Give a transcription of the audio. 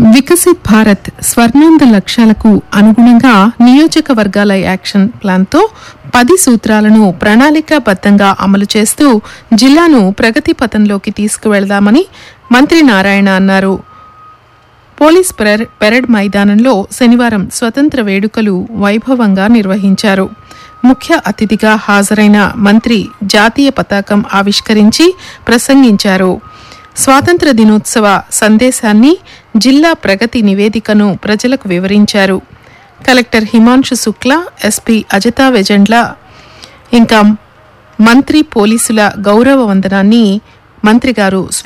వికసిత్ భారత్ స్వర్ణాంధ లక్ష్యాలకు అనుగుణంగా నియోజకవర్గాల యాక్షన్ ప్లాన్తో పది సూత్రాలను ప్రణాళికాబద్ధంగా అమలు చేస్తూ జిల్లాను ప్రగతి పథంలోకి తీసుకువెళదామని మంత్రి నారాయణ అన్నారు పోలీస్ పెర- పెరడ్ మైదానంలో శనివారం స్వతంత్ర వేడుకలు వైభవంగా నిర్వహించారు ముఖ్య అతిథిగా హాజరైన మంత్రి జాతీయ పతాకం ఆవిష్కరించి ప్రసంగించారు స్వాతంత్ర దినోత్సవ సందేశాన్ని జిల్లా ప్రగతి నివేదికను ప్రజలకు వివరించారు కలెక్టర్ హిమాంశు శుక్లా ఎస్పీ అజితా వెజండ్ల ఇంకా మంత్రి పోలీసుల గౌరవ వందనాన్ని మంత్రి గారు